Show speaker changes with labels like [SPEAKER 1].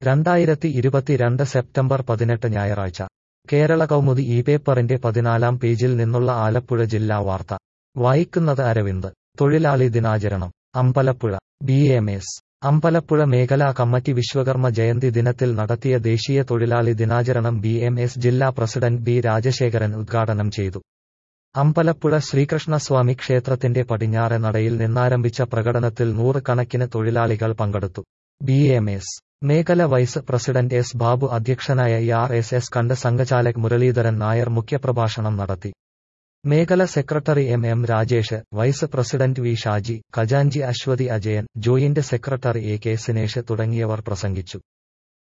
[SPEAKER 1] രണ്ടായിരത്തി ഇരുപത്തിരണ്ട് സെപ്റ്റംബർ പതിനെട്ട് ഞായറാഴ്ച കേരള കൗമുദി ഈ പേപ്പറിന്റെ പതിനാലാം പേജിൽ നിന്നുള്ള ആലപ്പുഴ ജില്ലാ വാർത്ത വായിക്കുന്നത് അരവിന്ദ് തൊഴിലാളി ദിനാചരണം Ambalappuzha B M S Ambalappuzha മേഖലാ കമ്മിറ്റി വിശ്വകർമ്മ ജയന്തി ദിനത്തിൽ നടത്തിയ ദേശീയ തൊഴിലാളി ദിനാചരണം ബി എം എസ് ജില്ലാ പ്രസിഡന്റ് ബി രാജശേഖരൻ ഉദ്ഘാടനം ചെയ്തു അമ്പലപ്പുഴ ശ്രീകൃഷ്ണസ്വാമി ക്ഷേത്രത്തിന്റെ പടിഞ്ഞാറെ നടയിൽ നിന്നാരംഭിച്ച പ്രകടനത്തിൽ നൂറുകണക്കിന് തൊഴിലാളികൾ പങ്കെടുത്തു ബി എം എസ് മേഖല വൈസ് പ്രസിഡന്റ് എസ് ബാബു അധ്യക്ഷനായ ആർ എസ് എസ് കണ്ട് സംഘചാലക് മുരളീധരൻ നായർ മുഖ്യപ്രഭാഷണം നടത്തി മേഖല secretary M M Rajesh vice president V Shaji ഖജാൻജി Aswathy Ajayan joint secretary A K Sinesh തുടങ്ങിയവർ പ്രസംഗിച്ചു